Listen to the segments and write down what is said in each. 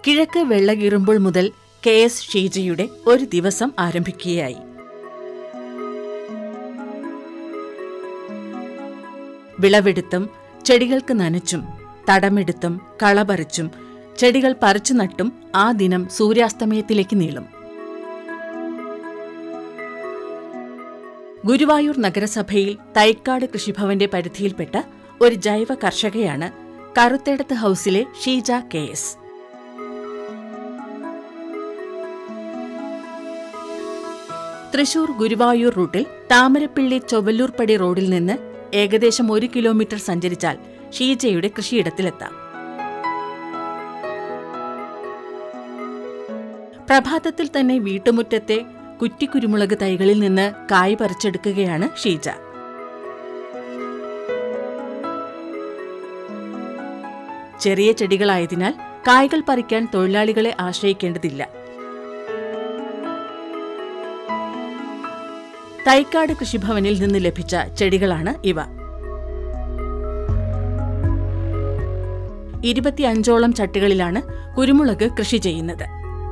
കിഴക്ക് വെള്ളകീറുമ്പോൾ മുതൽ K S ഷീജയുടെ ഒരു ദിവസം ആരംഭിക്കുകയായി വിളവെടുത്തും ചെടികൾക്ക് നനച്ചും തടമെടുത്തും കളപറിച്ചും ചെടികൾ പറിച്ചു നട്ടും ആ ദിനം സൂര്യാസ്തമയത്തിലേക്ക് നീളും ഗുരുവായൂർ നഗരസഭയിൽ തൈക്കാട് കൃഷിഭവന്റെ പരിധിയിൽപ്പെട്ട ഒരു ജൈവ കർഷകയാണ് കറുത്തേടത്ത് ഹൌസിലെ ഷീജ കെ എസ് തൃശൂർ ഗുരുവായൂർ റൂട്ടിൽ താമരപ്പിള്ളി ചൊവ്വല്ലൂർപ്പടി റോഡിൽ നിന്ന് ഏകദേശം ഒരു കിലോമീറ്റർ സഞ്ചരിച്ചാൽ ഷീജയുടെ കൃഷിയിടത്തിലെത്താം പ്രഭാതത്തിൽ തന്നെ വീട്ടുമുറ്റത്തെ കുറ്റിക്കുരുമുളക് തൈകളിൽ നിന്ന് കായ് പറിച്ചെടുക്കുകയാണ് ഷീജ ചെറിയ ചെടികളായതിനാൽ കായ്കൾ പറിക്കാൻ തൊഴിലാളികളെ ആശ്രയിക്കേണ്ടതില്ല തൈക്കാട് കൃഷിഭവനിൽ നിന്ന് ലഭിച്ച ചെടികളാണ് ഇവ ഇരുപത്തിയഞ്ചോളം ചട്ടികളിലാണ് കുരുമുളക് കൃഷി ചെയ്യുന്നത്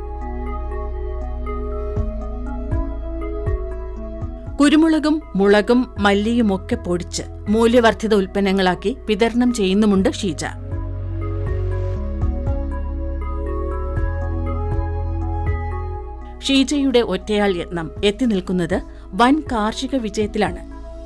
കുരുമുളകും മുളകും മല്ലിയുമൊക്കെ പൊടിച്ച് മൂല്യവർദ്ധിത ഉൽപ്പന്നങ്ങളാക്കി വിതരണം ചെയ്യുന്നുമുണ്ട് ഷീജ ഷീജയുടെ ഒറ്റയാൾ യത്നം എത്തി നിൽക്കുന്നത് വൻ കാർഷിക വിജയത്തിലാണ്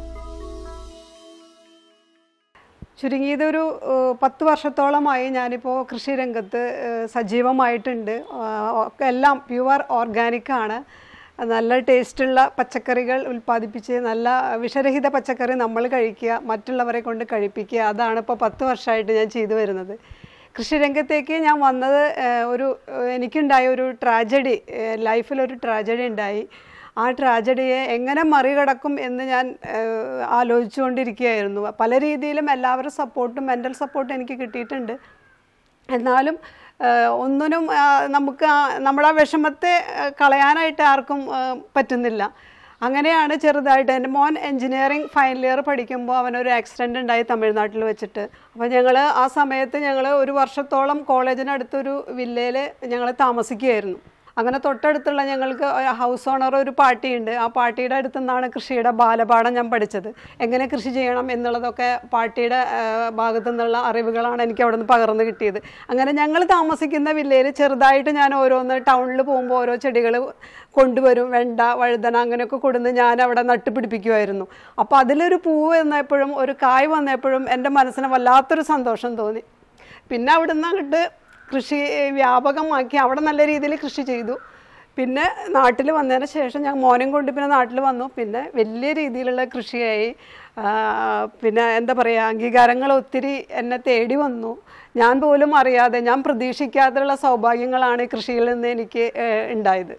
ചുരുങ്ങിയത് ഒരു ഏഹ്, പത്ത് വർഷത്തോളമായി ഞാനിപ്പോൾ കൃഷിരംഗത്ത് ഏഹ്, സജീവമായിട്ടുണ്ട് ആഹ്, ഒക്കെ എല്ലാം പ്യുവർ ഓർഗാനിക് ആണ് നല്ല ടേസ്റ്റുള്ള പച്ചക്കറികൾ ഉൽപ്പാദിപ്പിച്ച് നല്ല വിഷരഹിത പച്ചക്കറി നമ്മൾ കഴിക്കുക മറ്റുള്ളവരെ കൊണ്ട് കഴിപ്പിക്കുക അതാണ് ഇപ്പോൾ പത്ത് വർഷമായിട്ട് ഞാൻ ചെയ്തു വരുന്നത് കൃഷിരംഗത്തേക്ക് ഞാൻ വന്നത് ഏഹ്, ഒരു ഏഹ്, എനിക്കുണ്ടായ ഒരു ട്രാജഡി ലൈഫിലൊരു ട്രാജഡി ഉണ്ടായി ആ ട്രാജഡിയെ എങ്ങനെ മറികടക്കും എന്ന് ഞാൻ ഏഹ്, ആലോചിച്ചുകൊണ്ടിരിക്കുകയായിരുന്നു പല രീതിയിലും എല്ലാവരും സപ്പോർട്ടും മെൻ്റൽ സപ്പോർട്ടും എനിക്ക് കിട്ടിയിട്ടുണ്ട് എന്നാലും ഏഹ്, ഒന്നിനും ആ, നമുക്ക് ആ നമ്മുടെ ആ വിഷമത്തെ ഏഹ്, കളയാനായിട്ട് ആർക്കും ഏഹ്, പറ്റുന്നില്ല അങ്ങനെയാണ് ചെറുതായിട്ട് എൻ്റെ മോൻ എൻജിനീയറിംഗ് ഫൈനൽ ഇയർ പഠിക്കുമ്പോൾ അവനൊരു ആക്സിഡൻ്റ് ഉണ്ടായി തമിഴ്നാട്ടിൽ വെച്ചിട്ട് അപ്പോൾ ഞങ്ങൾ ആ സമയത്ത് ഞങ്ങൾ ഒരു വർഷത്തോളം കോളേജിനടുത്തൊരു വില്ലയിൽ ഞങ്ങൾ താമസിക്കുകയായിരുന്നു അങ്ങനെ തൊട്ടടുത്തുള്ള ഞങ്ങൾക്ക് ഒരു ഹൗസ് ഓണർ ഒരു പാർട്ടിയുണ്ട് ആ പാർട്ടിയുടെ അടുത്തു നിന്നാണ് കൃഷിയുടെ ബാലപാഠം ഞാൻ പഠിച്ചത് എങ്ങനെ കൃഷി ചെയ്യണം എന്നുള്ളതൊക്കെ പാർട്ടിയുടെ ആ, ഭാഗത്തു നിന്നുള്ള അറിവുകളാണ് എനിക്ക് അവിടെ നിന്ന് പകർന്നു കിട്ടിയത് അങ്ങനെ ഞങ്ങൾ താമസിക്കുന്ന വില്ലയിൽ ചെറുതായിട്ട് ഞാൻ ഓരോന്ന് ടൗണിൽ പോകുമ്പോൾ ഓരോ ചെടികൾ കൊണ്ടുവരും വെണ്ട വഴുതന അങ്ങനെയൊക്കെ കൊടുന്ന് ഞാൻ അവിടെ നട്ടുപിടിപ്പിക്കുമായിരുന്നു അപ്പോൾ അതിലൊരു പൂവ് വന്നപ്പോഴും ഒരു കായ് വന്നപ്പോഴും എൻ്റെ മനസ്സിന് വല്ലാത്തൊരു സന്തോഷം തോന്നി പിന്നെ അവിടുന്ന് അങ്ങോട്ട് കൃഷി വ്യാപകമാക്കി അവിടെ നല്ല രീതിയിൽ കൃഷി ചെയ്തു പിന്നെ നാട്ടിൽ വന്നതിന് ശേഷം ഞാൻ മോനും കൊണ്ട് പിന്നെ നാട്ടിൽ വന്നു പിന്നെ വലിയ രീതിയിലുള്ള കൃഷിയായി ആ, പിന്നെ എന്താ പറയുക അംഗീകാരങ്ങൾ ഒത്തിരി എന്നെ തേടി വന്നു ഞാൻ പോലും അറിയാതെ ഞാൻ പ്രതീക്ഷിക്കാതെയുള്ള സൗഭാഗ്യങ്ങളാണ് ഈ കൃഷിയിൽ നിന്ന് എനിക്ക് ഏഹ്, ഉണ്ടായത്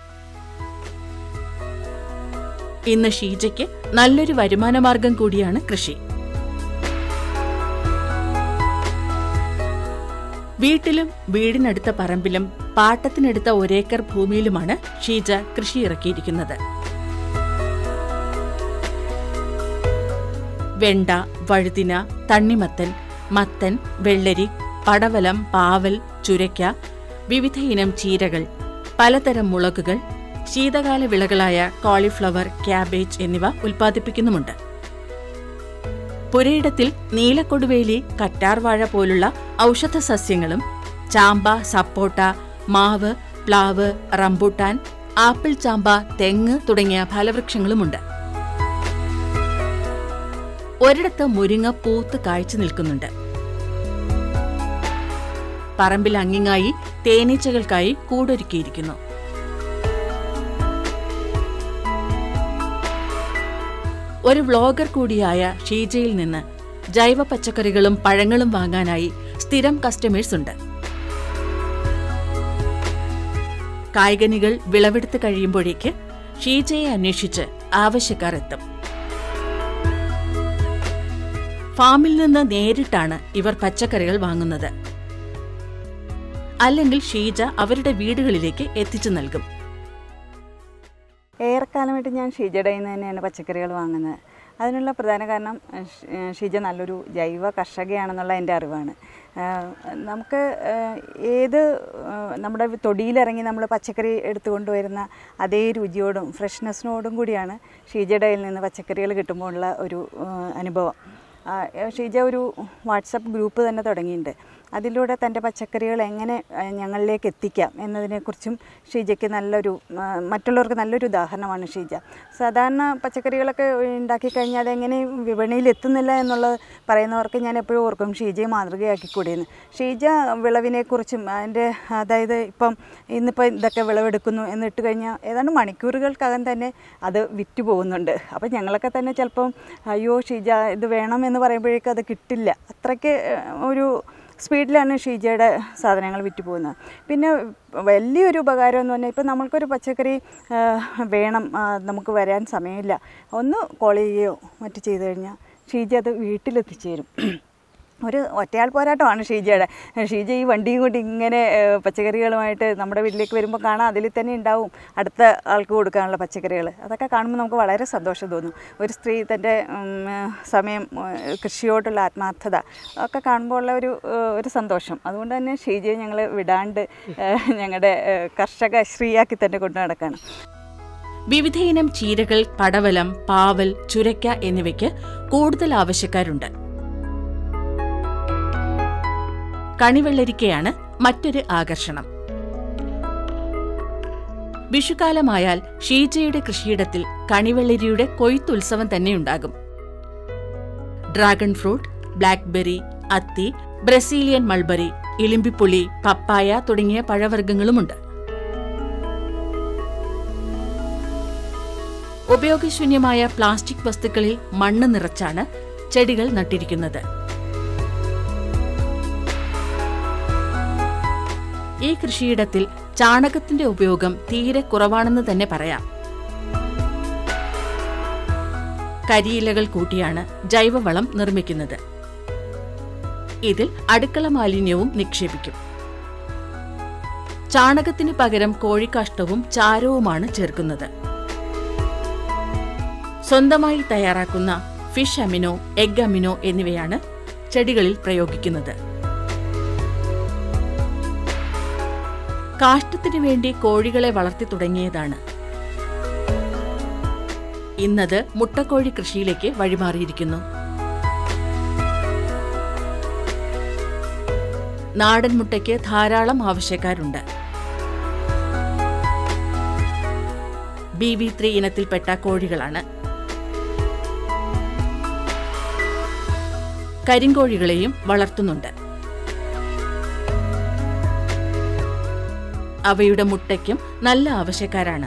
ഇന്ന് ഷീജയ്ക്ക് നല്ലൊരു വരുമാനമാർഗം കൂടിയാണ് കൃഷി വീട്ടിലും വീടിനടുത്ത പറമ്പിലും പാട്ടത്തിനെടുത്ത ഒരേക്കർ ഭൂമിയിലുമാണ് ഷീജ കൃഷി ഇറക്കിയിരിക്കുന്നത് വെണ്ട വഴുതിന തണ്ണിമത്തൻ മത്തൻ വെള്ളരി പടവലം പാവൽ ചുരയ്ക്ക വിവിധ ഇനം ചീരകൾ പലതരം മുളകുകൾ ശീതകാല വിളകളായ കോളിഫ്ലവർ ക്യാബേജ് എന്നിവ ഉൽപ്പാദിപ്പിക്കുന്നുമുണ്ട് പുരയിടത്തിൽ നീലക്കൊടുവേലി കറ്റാർവാഴ പോലുള്ള ഔഷധ സസ്യങ്ങളും ചാമ്പ സപ്പോട്ട മാവ് പ്ലാവ് റംബൂട്ടാൻ ആപ്പിൾ ചാമ്പ തെങ്ങ് തുടങ്ങിയ ഫലവൃക്ഷങ്ങളുമുണ്ട് ഒരിടത്ത് മുരിങ്ങ പൂത്ത് കായ്ച്ചു നിൽക്കുന്നുണ്ട് പറമ്പിൽ അങ്ങിങ്ങായി തേനീച്ചകൾക്കായി കൂടൊരുക്കിയിരിക്കുന്നു ഒരു വ്ളോഗർ കൂടിയായ ഷീജയിൽ നിന്ന് ജൈവ പച്ചക്കറികളും പഴങ്ങളും വാങ്ങാനായി സ്ഥിരം കസ്റ്റമേഴ്സ് ഉണ്ട് കായ്കനികൾ വിളവെടുത്ത് കഴിയുമ്പോഴേക്ക് ഷീജയെ അന്വേഷിച്ച് ആവശ്യക്കാർ എത്തും ഫാമിൽ നിന്ന് നേരിട്ടാണ് ഇവർ പച്ചക്കറികൾ വാങ്ങുന്നത് അല്ലെങ്കിൽ ഷീജ അവരുടെ വീടുകളിലേക്ക് എത്തിച്ചു നൽകും ഏറെക്കാലമായിട്ട് ഞാൻ ഷീജയുടെ നിന്ന് തന്നെയാണ് പച്ചക്കറികൾ വാങ്ങുന്നത് അതിനുള്ള പ്രധാന കാരണം ഏഹ്, ഷ്- ഏഹ്, ഷീജ നല്ലൊരു ജൈവ കർഷകയാണെന്നുള്ള എൻ്റെ അറിവാണ് ഏഹ്, നമുക്ക് ഏഹ്, ഏത് ഏഹ്, നമ്മുടെ തൊടിയിലിറങ്ങി നമ്മൾ പച്ചക്കറി എടുത്തു കൊണ്ടുവരുന്ന അതേ രുചിയോടും ഫ്രഷ്നെസ്സിനോടും കൂടിയാണ് ഷീജയുടെ കയ്യിൽ നിന്ന് പച്ചക്കറികൾ കിട്ടുമ്പോൾ ഉള്ള ഒരു ഏഹ്, അനുഭവം ആ, ഏഹ്, ഷീജ ഒരു വാട്സപ്പ് ഗ്രൂപ്പ് തന്നെ തുടങ്ങിയിട്ടുണ്ട് അതിലൂടെ തൻ്റെ പച്ചക്കറികൾ എങ്ങനെ ഏഹ്, ഞങ്ങളിലേക്ക് എത്തിക്കാം എന്നതിനെക്കുറിച്ചും ഷീജയ്ക്ക് നല്ലൊരു ആ, മറ്റുള്ളവർക്ക് നല്ലൊരു ഉദാഹരണമാണ് ഷീജ സാധാരണ പച്ചക്കറികളൊക്കെ ഉണ്ടാക്കി കഴിഞ്ഞാൽ അതെങ്ങനെ വിപണിയിൽ എത്തുന്നില്ല എന്നുള്ളത് പറയുന്നവർക്ക് ഞാൻ എപ്പോഴും ഓർക്കും ഷീജയെ മാതൃകയാക്കിക്കൂടിയെന്ന് ഷീജ വിളവിനെക്കുറിച്ചും അതിൻ്റെ അതായത് ഇപ്പം ഇന്നിപ്പോൾ ഇതൊക്കെ വിളവെടുക്കുന്നു എന്നിട്ട് കഴിഞ്ഞാൽ ഏതാണ്ട് മണിക്കൂറുകൾക്കകം തന്നെ അത് വിറ്റ് പോകുന്നുണ്ട് അപ്പം ഞങ്ങളൊക്കെ തന്നെ ചിലപ്പം അയ്യോ ഷീജ ഇത് വേണം എന്ന് പറയുമ്പോഴേക്കും അത് കിട്ടില്ല അത്രയ്ക്ക് ഏഹ്, ഒരു സ്പീഡിലാണ് ഷീജയുടെ സാധനങ്ങൾ വിറ്റ് പോകുന്നത് പിന്നെ വലിയൊരു ഉപകാരം എന്ന് പറഞ്ഞാൽ ഇപ്പം നമ്മൾക്കൊരു പച്ചക്കറി ആ, വേണം ആ, നമുക്ക് വരാൻ സമയമില്ല ഒന്ന് കോൾ ചെയ്യുകയോ മറ്റു ചെയ്തു കഴിഞ്ഞാൽ ഷീജ അത് വീട്ടിലെത്തിച്ചേരും ഒരു ഒറ്റയാൾ പോരാട്ടമാണ് ഷീജയുടെ ഷീജ ഈ വണ്ടിയും കൊണ്ട് ഇങ്ങനെ ഏഹ്, പച്ചക്കറികളുമായിട്ട് നമ്മുടെ വീട്ടിലേക്ക് വരുമ്പോൾ കാണാം അതിൽ തന്നെ ഉണ്ടാവും അടുത്ത ആൾക്ക് കൊടുക്കാനുള്ള പച്ചക്കറികൾ അതൊക്കെ കാണുമ്പോൾ നമുക്ക് വളരെ സന്തോഷം തോന്നും ഒരു സ്ത്രീ തൻ്റെ ഉം, ഏഹ്, സമയം ഏഹ്, കൃഷിയോടുള്ള ആത്മാർത്ഥത ഒക്കെ കാണുമ്പോൾ ഉള്ള ഒരു ഏഹ്, ഒരു സന്തോഷം അതുകൊണ്ട് തന്നെ ഷീജയെ ഞങ്ങൾ വിടാണ്ട് ഏഹ്, ഞങ്ങളുടെ ഏഹ്, കർഷക ശ്രീയാക്കി തന്നെ കൊണ്ടു നടക്കുകയാണ് വിവിധയിനം ചീരകൾ പടവലം പാവൽ ചുരയ്ക്ക എന്നിവയ്ക്ക് കൂടുതൽ ആവശ്യക്കാരുണ്ട് കണിവെള്ളരിക്കയാണ് മറ്റൊരു ആകർഷണം വിഷുകാലമായാൽ ഷീജയുടെ കൃഷിയിടത്തിൽ കണിവെള്ളരിയുടെ കൊയ്ത്തുത്സവം തന്നെയുണ്ടാകും ഡ്രാഗൺ ഫ്രൂട്ട് ബ്ലാക്ക്ബെറി അത്തി ബ്രസീലിയൻ മൾബറി ഇലിമ്പിപ്പുളി പപ്പായ തുടങ്ങിയ പഴവർഗ്ഗങ്ങളുമുണ്ട് ഉപയോഗശൂന്യമായ പ്ലാസ്റ്റിക് വസ്തുക്കളിൽ മണ്ണ് നിറച്ചാണ് ചെടികൾ നട്ടിരിക്കുന്നത് ഈ കൃഷിയിടത്തിൽ ചാണകത്തിന്റെ ഉപയോഗം തീരെ കുറവാണെന്ന് തന്നെ പറയാം കരിയിലകൾ കൂട്ടിയാണ് ജൈവവളം നിർമ്മിക്കുന്നത് ഇതിൽ അടുക്കള മാലിന്യവും നിക്ഷേപിക്കും ചാണകത്തിന് പകരം കോഴിക്കാഷ്ടവും ചാരവുമാണ് ചേർക്കുന്നത് സ്വന്തമായി തയ്യാറാക്കുന്ന ഫിഷ് അമിനോ എഗ് അമിനോ എന്നിവയാണ് ചെടികളിൽ പ്രയോഗിക്കുന്നത് കാഷ്ടത്തിനു വേണ്ടി കോഴികളെ വളർത്തി തുടങ്ങിയതാണ് ഇന്നത് മുട്ടക്കോഴി കൃഷിയിലേക്ക് വഴിമാറിയിരിക്കുന്നു നാടൻ മുട്ടയ്ക്ക് ധാരാളം ആവശ്യക്കാരുണ്ട് ബി വി ത്രീ ഇനത്തിൽപ്പെട്ട കോഴികളാണ് കരിങ്കോഴികളെയും വളർത്തുന്നുണ്ട് അവയുടെ മുട്ടയ്ക്കും നല്ല ആവശ്യക്കാരാണ്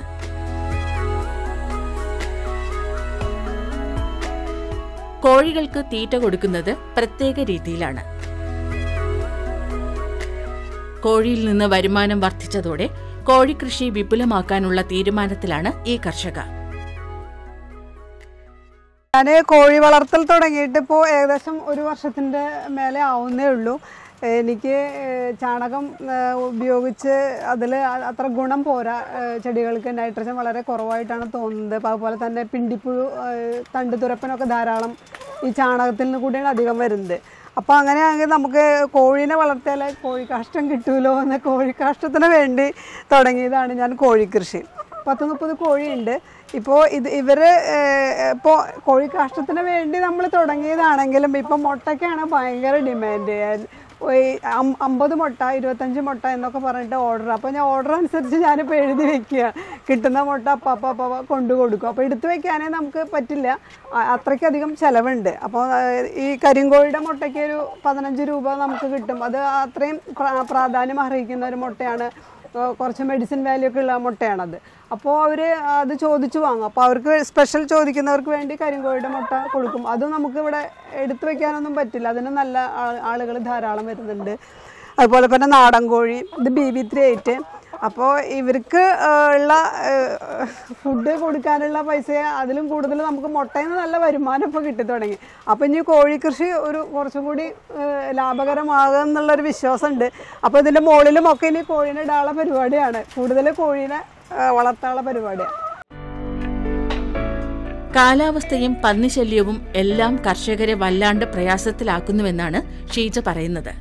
കോഴികൾക്ക് തീറ്റ കൊടുക്കുന്നത് പ്രത്യേക രീതിയിലാണ് കോഴിയിൽ നിന്ന് വരുമാനം വർദ്ധിച്ചതോടെ കോഴിക്കൃഷി വിപുലമാക്കാനുള്ള തീരുമാനത്തിലാണ് ഈ കർഷക ഞാൻ കോഴി വളർത്തൽ തുടങ്ങിയിട്ട് ഇപ്പോൾ ഏകദേശം ഒരു വർഷത്തിൻ്റെ മേലെ ആവുന്നേ ഉള്ളൂ എനിക്ക് ഏഹ്, ചാണകം ഏഹ്, ഉപയോഗിച്ച് അതിൽ അത്ര ഗുണം പോരാ ഏഹ്, ചെടികൾക്ക് നൈട്രജൻ വളരെ കുറവായിട്ടാണ് തോന്നുന്നത് അപ്പോൾ അതുപോലെ തന്നെ പിണ്ടിപ്പുഴു ഏഹ്, തണ്ടുതുരപ്പനൊക്കെ ധാരാളം ഈ ചാണകത്തിൽ നിന്ന് കൂടിയാണ് അധികം വരുന്നത് അപ്പോൾ അങ്ങനെയാണെങ്കിൽ നമുക്ക് കോഴീനെ വളർത്തിയാൽ കോഴിക്കാഷ്ടം കിട്ടുമല്ലോ എന്ന കോഴിക്കാഷ്ടത്തിന് വേണ്ടി തുടങ്ങിയതാണ് ഞാൻ കോഴിക്കൃഷി പത്ത് മുപ്പത് കോഴിയുണ്ട് ഇപ്പോൾ ഇത് ഇവർ ഇപ്പോൾ കോഴിക്കാഷ്ടത്തിന് വേണ്ടി നമ്മൾ തുടങ്ങിയതാണെങ്കിലും ഇപ്പം മുട്ടയ്ക്കാണ് ഭയങ്കര ഡിമാൻഡ് ഈ അം- അമ്പത് മുട്ട ഇരുപത്തഞ്ച് മുട്ട എന്നൊക്കെ പറഞ്ഞിട്ട് ഓർഡർ അപ്പോൾ ഞാൻ ഓർഡർ അനുസരിച്ച് ഞാനിപ്പോൾ എഴുതി വെക്കുക കിട്ടുന്ന മുട്ട അപ്പം അപ്പം അപ്പം കൊണ്ടു കൊടുക്കും അപ്പോൾ എടുത്തു വെക്കാനേ നമുക്ക് പറ്റില്ല അ- അത്രയ്ക്കധികം ചിലവുണ്ട് അപ്പോൾ ഈ കരിങ്കോഴിയുടെ മുട്ടയ്ക്ക് ഒരു പതിനഞ്ച് രൂപ നമുക്ക് കിട്ടും അത് അത്രയും പ്രാ- പ്രാധാന്യം അർഹിക്കുന്ന ഒരു മുട്ടയാണ് ഏഹ് കുറച്ച് മെഡിസിൻ വാല്യൂ ഒക്കെ ഉള്ള മുട്ടയാണത് അപ്പോൾ അവർ അത് ചോദിച്ചു വാങ്ങും അപ്പോൾ അവർക്ക് സ്പെഷ്യൽ ചോദിക്കുന്നവർക്ക് വേണ്ടി കരിങ്കോഴിയുടെ മുട്ട കൊടുക്കും അതും നമുക്ക് ഇവിടെ എടുത്തു വെക്കാനൊന്നും പറ്റില്ല അതിന് നല്ല ആളുകൾ ധാരാളം വരുന്നുണ്ട് അതുപോലെ തന്നെ നാടൻ കോഴി ഇത് ബി ബി ത്രീ എയ്റ്റ് അപ്പോൾ ഇവർക്ക് ഏഹ്, ഉള്ള ഫുഡ് കൊടുക്കാനുള്ള പൈസ അതിലും കൂടുതൽ നമുക്ക് മുട്ടയിൽ നിന്ന് നല്ല വരുമാനം ഇപ്പോൾ കിട്ടി തുടങ്ങി അപ്പോൾ ഇനി കോഴി കൃഷി ഒരു കുറച്ചും കൂടി ഏഹ്, ലാഭകരമാകും എന്നുള്ളൊരു വിശ്വാസമുണ്ട് അപ്പോൾ ഇതിൻ്റെ മുകളിലും ഒക്കെ ഇനി കോഴീനെ ഇടാനുള്ള പരിപാടിയാണ് കൂടുതൽ കോഴീനെ ഏഹ്, വളർത്താനുള്ള പരിപാടിയാണ് കാലാവസ്ഥയും പന്നിശല്യവും എല്ലാം കർഷകരെ വല്ലാണ്ട് പ്രയാസത്തിലാക്കുന്നുവെന്നാണ് ഷീജ പറയുന്നത്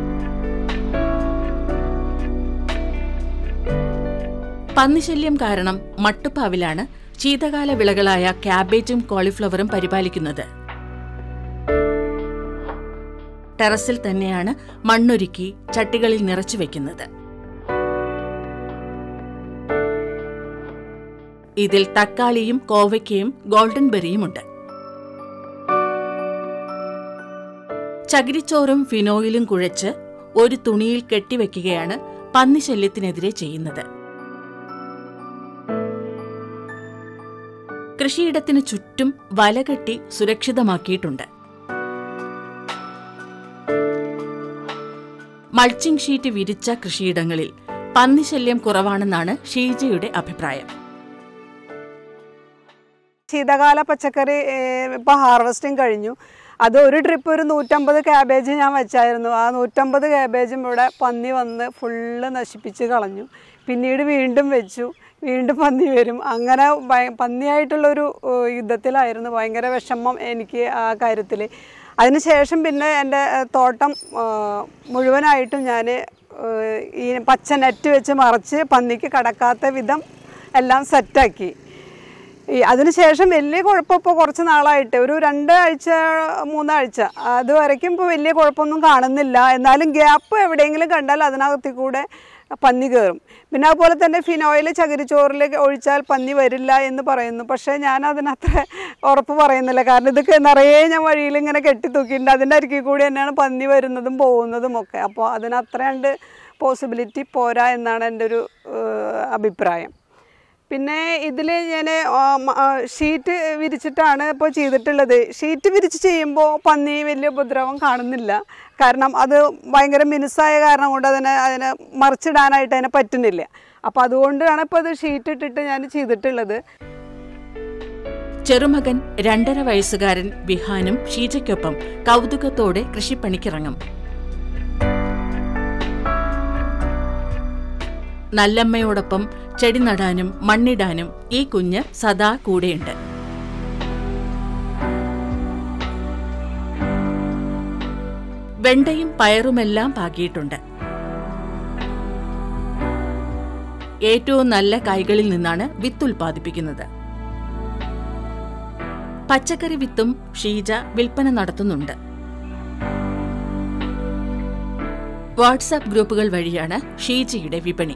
പന്നിശല്യം കാരണം മട്ടുപ്പാവിലാണ് ശീതകാല വിളകളായ ക്യാബേജും കോളിഫ്ലവറും പരിപാലിക്കുന്നത് ടെറസിൽ തന്നെയാണ് മണ്ണൊരുക്കി ചട്ടികളിൽ നിറച്ചു വെക്കുന്നത് ഇതിൽ തക്കാളിയും കോവയ്ക്കയും ഗോൾഡൻ ബെറിയുമുണ്ട് ചകിരിച്ചോറും ഫിനോയിലും കുഴച്ച് ഒരു തുണിയിൽ കെട്ടിവെക്കുകയാണ് പന്നിശല്യത്തിനെതിരെ ചെയ്യുന്നത് കൃഷിയിടത്തിന് ചുറ്റും വലകെട്ടി സുരക്ഷിതമാക്കിയിട്ടുണ്ട് മൾച്ചിംഗ് ഷീറ്റ് വിരിച്ച കൃഷിയിടങ്ങളിൽ പന്നിശല്യം കുറവാണെന്നാണ് ഷീജയുടെ അഭിപ്രായം ശീതകാല പച്ചക്കറി ഇപ്പോൾ ഹാർവസ്റ്റിംഗ് കഴിഞ്ഞു അത് ഒരു ട്രിപ്പ് ഒരു നൂറ്റമ്പത് ക്യാബേജ് ഞാൻ വെച്ചായിരുന്നു ആ നൂറ്റമ്പത് ക്യാബേജും ഇവിടെ പന്നി വന്ന് ഫുള്ള് നശിപ്പിച്ച് കളഞ്ഞു പിന്നീട് വീണ്ടും വെച്ചു വീണ്ടും പന്നി വരും അങ്ങനെ ഭയ- പന്നിയായിട്ടുള്ളൊരു ഏഹ്, യുദ്ധത്തിലായിരുന്നു ഭയങ്കര വിഷമം എനിക്ക് ആ കാര്യത്തിൽ അതിനുശേഷം പിന്നെ എൻ്റെ ഏഹ്, തോട്ടം ഏഹ്, മുഴുവനായിട്ടും ഞാൻ ഈ പച്ച നെറ്റ് വെച്ച് മറച്ച് പന്നിക്ക് കടക്കാത്ത വിധം എല്ലാം സെറ്റാക്കി ഈ അതിനുശേഷം വലിയ കുഴപ്പം ഇപ്പോൾ കുറച്ച് നാളായിട്ട് ഒരു രണ്ടാഴ്ച മൂന്നാഴ്ച അതുവരയ്ക്കും ഇപ്പോൾ വലിയ കുഴപ്പമൊന്നും കാണുന്നില്ല എന്നാലും ഗ്യാപ്പ് എവിടെയെങ്കിലും കണ്ടാൽ അതിനകത്തിൽ കൂടെ പന്നി കയറും പിന്നെ അതുപോലെ തന്നെ ഫിനോയിൽ ചകിരിച്ചോറിൽ ഒഴിച്ചാൽ പന്നി വരില്ല എന്ന് പറയുന്നു പക്ഷേ ഞാൻ അതിനത്ര ഉറപ്പ് പറയുന്നില്ല കാരണം ഇതൊക്കെ നിറയെ ഞാൻ വഴിയിൽ ഇങ്ങനെ കെട്ടിത്തൂക്കിയിട്ടുണ്ട് അതിൻ്റെ അരികിൽ കൂടി തന്നെയാണ് പന്നി വരുന്നതും പോകുന്നതും ഒക്കെ അപ്പോൾ അതിനത്രയുണ്ട് പോസിബിലിറ്റി പോരാ എന്നാണ് എൻ്റെ ഒരു ഏഹ്, അഭിപ്രായം പിന്നെ ഇതിൽ ഞാൻ ഷീറ്റ് വിരിച്ചിട്ടാണ് ഇപ്പോൾ ചെയ്തിട്ടുള്ളത് ഷീറ്റ് വിരിച്ച് ചെയ്യുമ്പോൾ പന്നി വലിയ ഉപദ്രവം കാണുന്നില്ല കാരണം അത് ഭയങ്കര മിനുസായ കാരണം കൊണ്ട് അതിനെ അതിനെ മറിച്ചിടാനായിട്ട് അതിനെ പറ്റുന്നില്ല അപ്പോൾ അതുകൊണ്ടാണ് ഇപ്പോൾ അത് ഷീറ്റ് ഇട്ടിട്ട് ഞാൻ ചെയ്തിട്ടുള്ളത് ചെറുമകൻ രണ്ടര വയസ്സുകാരൻ വിഹാനും ഷീജയ്ക്കൊപ്പം കൗതുകത്തോടെ കൃഷിപ്പണിക്കിറങ്ങും നല്ലമ്മയോടൊപ്പം ചെടി നടാനും മണ്ണിടാനും ഈ കുഞ്ഞ് സദാ കൂടെയുണ്ട് വെണ്ടയും പയറുമെല്ലാം പാകിയിട്ടുണ്ട് ഏറ്റവും നല്ല കായ്കളിൽ നിന്നാണ് വിത്ത് ഉൽപ്പാദിപ്പിക്കുന്നത് പച്ചക്കറി വിത്തും ഷീജ വിൽപ്പന നടത്തുന്നുണ്ട് വാട്സാപ്പ് ഗ്രൂപ്പുകൾ വഴിയാണ് ഷീജയുടെ വിപണി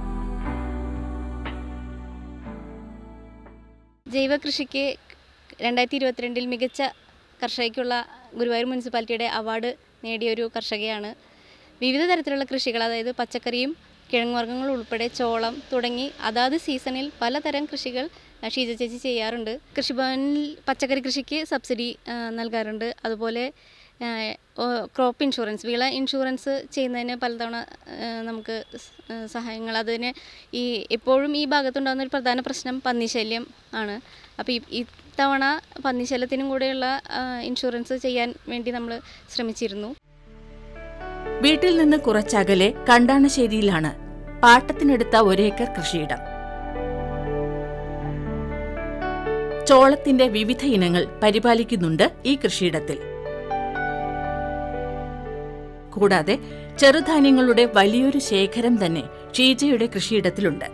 ജൈവ കൃഷിക്ക് രണ്ടായിരത്തി ഇരുപത്തിരണ്ടിൽ മികച്ച കർഷകയ്ക്കുള്ള ഗുരുവായൂർ മുനിസിപ്പാലിറ്റിയുടെ അവാർഡ് നേടിയ ഒരു കർഷകയാണ് വിവിധ തരത്തിലുള്ള കൃഷികൾ അതായത് പച്ചക്കറിയും കിഴങ്ങുവർഗ്ഗങ്ങൾ ഉൾപ്പെടെ ചോളം തുടങ്ങി അതാത് സീസണിൽ പലതരം കൃഷികൾ ആ, ഷീജ ചേച്ചി ചെയ്യാറുണ്ട് കൃഷിഭവനിൽ പച്ചക്കറി കൃഷിക്ക് സബ്സിഡി ആ, നൽകാറുണ്ട് അതുപോലെ ആ, ഓ- ക്രോപ്പ് ഇൻഷുറൻസ് വിള ഇൻഷുറൻസ് ചെയ്യുന്നതിന് പലതവണ ആ, നമുക്ക് സ്- ആ, സഹായങ്ങൾ അതിന് ഈ എപ്പോഴും ഈ ഭാഗത്തുണ്ടാകുന്ന ഒരു പ്രധാന പ്രശ്നം പന്നിശല്യം ആണ് അപ്പോൾ ഈ ഇത്തവണ പന്നിശല്യത്തിനും കൂടെയുള്ള ആ, ഇൻഷുറൻസ് ചെയ്യാൻ വേണ്ടി നമ്മൾ ശ്രമിച്ചിരുന്നു വീട്ടിൽ നിന്ന് കുറച്ചകലെ കണ്ടാണശ്ശേരിയിലാണ് പാട്ടത്തിനെടുത്ത ഒരേക്കർ കൃഷിയിടം ചോളത്തിന്റെ വിവിധ ഇനങ്ങൾ പരിപാലിക്കുന്നുണ്ട് ഈ കൃഷിയിടത്തിൽ കൂടാതെ ചെറുധാന്യങ്ങളുടെ വലിയൊരു ശേഖരം തന്നെ ഷീജയുടെ കൃഷിയിടത്തിലുണ്ട്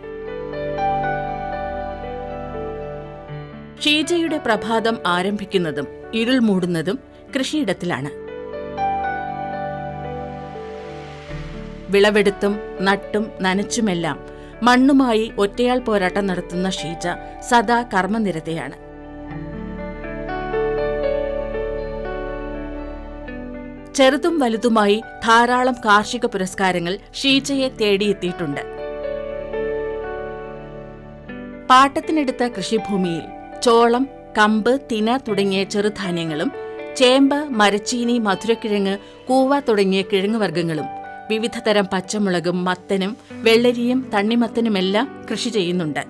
ഷീജയുടെ പ്രഭാതം ആരംഭിക്കുന്നതും ഇരുൾ മൂടുന്നതും കൃഷിയിടത്തിലാണ് വിളവെടുത്തും നട്ടും നനച്ചുമെല്ലാം മണ്ണുമായി ഒറ്റയാൾ പോരാട്ടം നടത്തുന്ന ഷീജ സദാ കർമ്മനിരതയാണ് ചെറുതും വലുതുമായി ധാരാളം കാർഷിക പുരസ്കാരങ്ങൾ ഷീജയെ തേടിയെത്തിയിട്ടുണ്ട് പാട്ടത്തിനെടുത്ത കൃഷിഭൂമിയിൽ ചോളം കമ്പ് തിന തുടങ്ങിയ ചെറുധാന്യങ്ങളും ചേമ്പ് മരച്ചീനി മധുരക്കിഴങ്ങ് കൂവ തുടങ്ങിയ കിഴങ്ങുവർഗ്ഗങ്ങളും വിവിധതരം പച്ചമുളകും മത്തനും വെള്ളരിയും തണ്ണിമത്തനുമെല്ലാം കൃഷി ചെയ്യുന്നുണ്ട്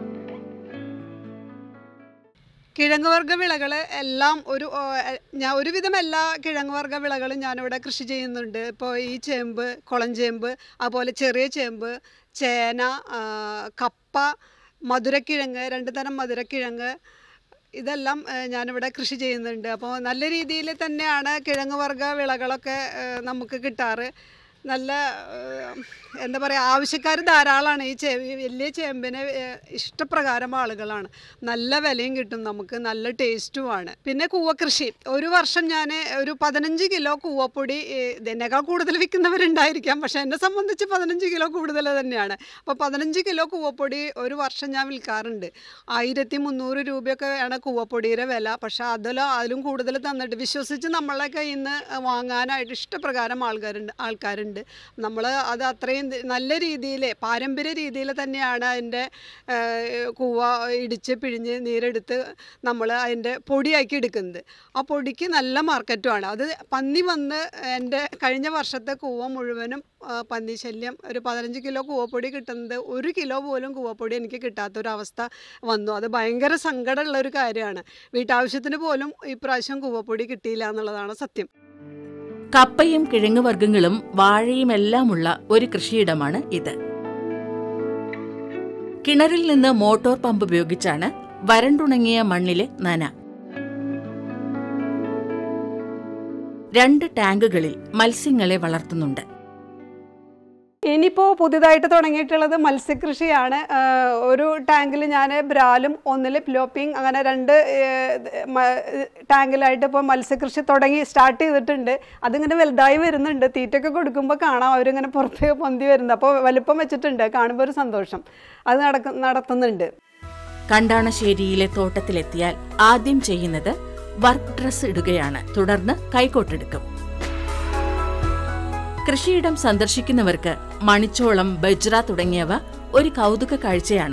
കിഴങ്ങുവർഗ്ഗ വിളകൾ എല്ലാം ഒരു ഓ, എ- ഞാൻ ഒരുവിധം എല്ലാ കിഴങ്ങുവർഗ്ഗ വിളകളും ഞാനിവിടെ കൃഷി ചെയ്യുന്നുണ്ട് ഇപ്പോൾ ഈ ചേമ്പ് കുളഞ്ചേമ്പ് അതുപോലെ ചെറിയ ചേമ്പ് ചേന ആ, കപ്പ മധുരക്കിഴങ്ങ് രണ്ട് തരം മധുരക്കിഴങ്ങ് ഇതെല്ലാം ഏഹ്, ഞാനിവിടെ കൃഷി ചെയ്യുന്നുണ്ട് അപ്പോൾ നല്ല രീതിയിൽ തന്നെയാണ് കിഴങ്ങ് വർഗ്ഗ വിളകളൊക്കെ ഏഹ്, നമുക്ക് കിട്ടാറ് നല്ല ഏഹ്, എന്താ പറയുക ആവശ്യക്കാർ ധാരാളമാണ് ഈ ചേ ഈ വലിയ ചേമ്പിന് ഏഹ്, ഇഷ്ടപ്രകാരം ആളുകളാണ് നല്ല വിലയും കിട്ടും നമുക്ക് നല്ല ടേസ്റ്റുമാണ് പിന്നെ കൂവക്കൃഷി ഒരു വർഷം ഞാൻ ഒരു പതിനഞ്ച് കിലോ കൂവപ്പൊടി ഏഹ്, ഇതിനേക്കാൾ കൂടുതൽ വിൽക്കുന്നവരുണ്ടായിരിക്കാം പക്ഷേ എന്നെ സംബന്ധിച്ച് പതിനഞ്ച് കിലോ കൂടുതൽ തന്നെയാണ് അപ്പോൾ പതിനഞ്ച് കിലോ കൂവപ്പൊടി ഒരു വർഷം ഞാൻ വിൽക്കാറുണ്ട് ആയിരത്തി മുന്നൂറ് രൂപയൊക്കെയാണ് കൂവപ്പൊടിയുടെ വില പക്ഷേ അതിലോ അതിലും കൂടുതൽ തന്നിട്ട് വിശ്വസിച്ച് നമ്മളെ കയ്യിൽ നിന്ന് വാങ്ങാനായിട്ട് ഇഷ്ടപ്രകാരം ആൾക്കാരുണ്ട് ആൾക്കാരുണ്ട് നമ്മൾ അത് അത്രയും ദ- നല്ല രീതിയിൽ പാരമ്പര്യ രീതിയിൽ തന്നെയാണ് അതിൻ്റെ കൂവ ഇടിച്ച് പിഴിഞ്ഞ് നീരെടുത്ത് നമ്മൾ അതിൻ്റെ പൊടിയാക്കി എടുക്കുന്നത് ആ പൊടിക്ക് നല്ല മാർക്കറ്റുമാണ് അത് പന്നി വന്ന് എൻ്റെ കഴിഞ്ഞ വർഷത്തെ കൂവ മുഴുവനും ആ, പന്നി ശല്യം ഒരു പതിനഞ്ച് കിലോ കൂവപ്പൊടി കിട്ടുന്നത് ഒരു കിലോ പോലും കൂവപ്പൊടി എനിക്ക് കിട്ടാത്തൊരവസ്ഥ വന്നു അത് ഭയങ്കര സങ്കടമുള്ള ഒരു കാര്യമാണ് വീട്ടാവശ്യത്തിന് പോലും ഇപ്രാവശ്യം കൂവപ്പൊടി കിട്ടിയില്ല എന്നുള്ളതാണ് സത്യം കപ്പയും കിഴങ്ങുവർഗ്ഗങ്ങളും വാഴയുമെല്ലാമുള്ള ഒരു കൃഷിയിടമാണ് ഇത് കിണറിൽ നിന്ന് മോട്ടോർ പമ്പ് ഉപയോഗിച്ചാണ് വരണ്ടുണങ്ങിയ മണ്ണിലെ നന രണ്ട് ടാങ്കുകളിൽ മത്സ്യങ്ങളെ വളർത്തുന്നുണ്ട് ഇനിയിപ്പോൾ പുതിയതായിട്ട് തുടങ്ങിയിട്ടുള്ളത് മത്സ്യകൃഷിയാണ് ആഹ് ഒരു ടാങ്കിൽ ഞാൻ ബ്രാലും ഒന്നിൽ പ്ലോപ്പിംഗ് അങ്ങനെ രണ്ട് ഏഹ്, മ- ടാങ്കിലായിട്ട് ഇപ്പോൾ മത്സ്യകൃഷി തുടങ്ങി സ്റ്റാർട്ട് ചെയ്തിട്ടുണ്ട് അതിങ്ങനെ വലുതായി വരുന്നുണ്ട് തീറ്റയൊക്കെ കൊടുക്കുമ്പോൾ കാണാം അവരിങ്ങനെ പുറത്ത് പൊന്തി വരുന്നത് അപ്പോൾ വലുപ്പം വെച്ചിട്ടുണ്ട് കാണുമ്പോൾ ഒരു സന്തോഷം അത് നടക്ക നടത്തുന്നുണ്ട് കണ്ടാണശ്ശേരിയിലെ തോട്ടത്തിലെത്തിയാൽ ആദ്യം ചെയ്യുന്നത് വർക്ക് ഡ്രസ് ഇടുകയാണ് തുടർന്ന് കൈക്കോട്ടെടുക്കും കൃഷിയിടം സന്ദർശിക്കുന്നവർക്ക് മണിച്ചോളം ബജ്ര തുടങ്ങിയവ ഒരു കൗതുക കാഴ്ചയാണ്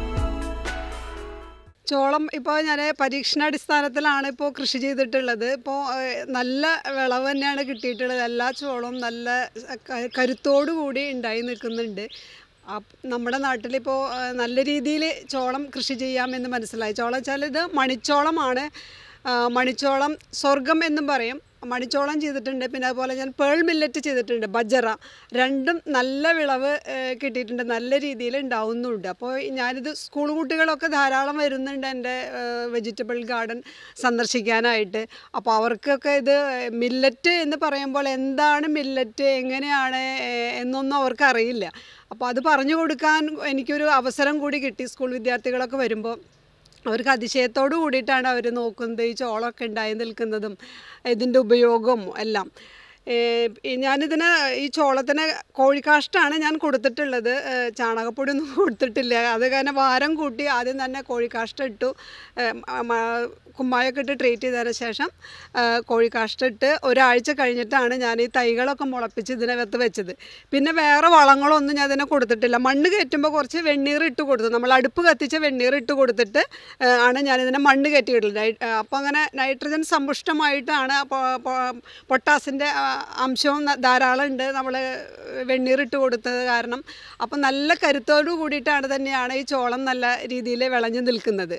ചോളം ഇപ്പോൾ ഞാൻ പരീക്ഷണാടിസ്ഥാനത്തിലാണ് ഇപ്പോൾ കൃഷി ചെയ്തിട്ടുള്ളത് ഇപ്പോൾ ഏഹ്, നല്ല വിളവ് തന്നെയാണ് കിട്ടിയിട്ടുള്ളത് എല്ലാ ചോളവും നല്ല ക- കരുത്തോടു കൂടി ഉണ്ടായി നിൽക്കുന്നുണ്ട് അപ്പ് നമ്മുടെ നാട്ടിലിപ്പോൾ ഏഹ്, നല്ല രീതിയിൽ ചോളം കൃഷി ചെയ്യാമെന്ന് മനസ്സിലായി ചോളം വെച്ചാൽ ഇത് മണിച്ചോളമാണ് ആ, മണിച്ചോളം സ്വർഗം എന്നും പറയും മണിച്ചോളം ചെയ്തിട്ടുണ്ട് പിന്നെ അതുപോലെ ഞാൻ പേൾ മില്ലറ്റ് ചെയ്തിട്ടുണ്ട് ബജറ രണ്ടും നല്ല വിളവ് ഏഹ്, കിട്ടിയിട്ടുണ്ട് നല്ല രീതിയിൽ ഉണ്ടാവുന്നുണ്ട് അപ്പോൾ ഞാനിത് സ്കൂൾ കുട്ടികളൊക്കെ ധാരാളം വരുന്നുണ്ട് എൻ്റെ വെജിറ്റബിൾ ഗാർഡൻ സന്ദർശിക്കാനായിട്ട് അപ്പോൾ അവർക്കൊക്കെ ഇത് മില്ലറ്റ് എന്ന് പറയുമ്പോൾ എന്താണ് മില്ലറ്റ് എങ്ങനെയാണ് ഏഹ്, എന്നൊന്നും അവർക്ക് അറിയില്ല അപ്പോൾ അത് പറഞ്ഞു കൊടുക്കാൻ എനിക്കൊരു അവസരം കൂടി കിട്ടി സ്കൂൾ വിദ്യാർത്ഥികളൊക്കെ വരുമ്പോൾ അവർക്ക് അതിശയത്തോട് കൂടിയിട്ടാണ് അവർ നോക്കുന്നത് ഈ ചോളമൊക്കെ ഉണ്ടായി നിൽക്കുന്നതും ഇതിൻ്റെ ഉപയോഗവും എല്ലാം ഏഹ് ഈ ഞാനിതിന് ഈ ചോളത്തിന് കോഴിക്കാഷ്ടാണ് ഞാൻ കൊടുത്തിട്ടുള്ളത് ഏഹ് ചാണകപ്പൊടി ഒന്നും കൊടുത്തിട്ടില്ല അത് കാരണം വാരം കൂട്ടി ആദ്യം തന്നെ കോഴിക്കാഷ്ടം ഇട്ടു ഏഹ് മ- മ- കുമ്മായൊക്കെ ഇട്ട് ട്രീറ്റ് ചെയ്തതിന് ശേഷം ഏഹ് കോഴിക്കാഷ്ടം ഇട്ട് ഒരാഴ്ച കഴിഞ്ഞിട്ടാണ് ഞാൻ ഈ തൈകളൊക്കെ മുളപ്പിച്ച് ഇതിനകത്ത് വെച്ചത് പിന്നെ വേറെ വളങ്ങളൊന്നും ഞാൻ ഇതിനെ കൊടുത്തിട്ടില്ല മണ്ണ് കയറ്റുമ്പോൾ കുറച്ച് വെണ്ണീർ ഇട്ട് കൊടുത്തു നമ്മൾ അടുപ്പ് കത്തിച്ച വെണ്ണീർ ഇട്ട് കൊടുത്തിട്ട് ഏഹ് ആണ് ഞാനിതിനെ മണ്ണ് കയറ്റിയിട്ടുള്ളത് അപ്പോൾ അങ്ങനെ നൈട്രജൻ സമ്പുഷ്ടമായിട്ടാണ് പൊ- പൊ- പൊട്ടാസിൻ്റെ ആ, അംശവും ന- ധാരാളം ഉണ്ട് നമ്മൾ വെണ്ണീർ ഇട്ട് കൊടുത്തത് കാരണം അപ്പം നല്ല കരുത്തോടു കൂടിയിട്ടാണ് തന്നെയാണ് ഈ ചോളം നല്ല രീതിയിൽ വിളഞ്ഞു നിൽക്കുന്നത്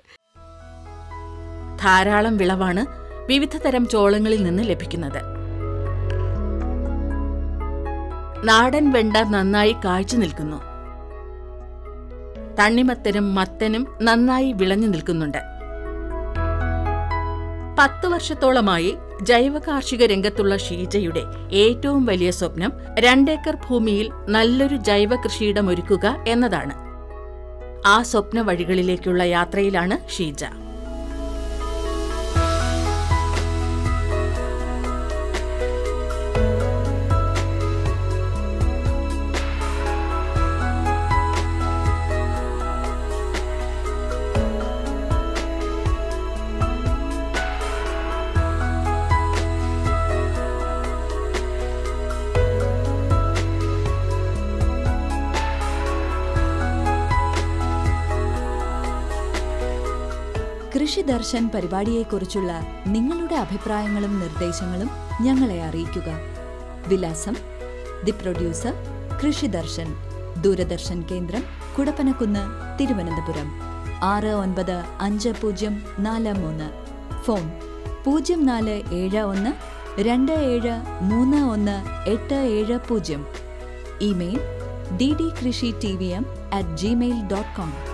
ധാരാളം വിളവാണ് വിവിധ തരം ചോളങ്ങളിൽ നിന്ന് ലഭിക്കുന്നത് നാടൻ വെണ്ട നന്നായി കാഴ്ച നിൽക്കുന്നു തണ്ണിമത്തനും മത്തനും നന്നായി വിളഞ്ഞു നിൽക്കുന്നുണ്ട് പത്തു വർഷത്തോളമായി ജൈവ കാർഷിക രംഗത്തുള്ള ഷീജയുടെ ഏറ്റവും വലിയ സ്വപ്നം രണ്ടേക്കർ ഭൂമിയിൽ നല്ലൊരു ജൈവ കൃഷിയിടം ഒരുക്കുക എന്നതാണ് ആ സ്വപ്ന വഴികളിലേക്കുള്ള യാത്രയിലാണ് ഷീജ കൃഷി ദർശൻ പരിപാടിയെക്കുറിച്ചുള്ള നിങ്ങളുടെ അഭിപ്രായങ്ങളും നിർദ്ദേശങ്ങളും ഞങ്ങളെ അറിയിക്കുക വിലാസം ദി പ്രൊഡ്യൂസർ കൃഷി ദർശൻ ദൂരദർശൻ കേന്ദ്രം കുടപ്പനക്കുന്ന് തിരുവനന്തപുരം ആറ് ഒൻപത് അഞ്ച് പൂജ്യം നാല് മൂന്ന് ഫോൺ പൂജ്യം നാല് ഏഴ് ഒന്ന് രണ്ട് ഏഴ് മൂന്ന് ഒന്ന് എട്ട് ഏഴ് പൂജ്യം email D D krishi T V M at Gmail dot com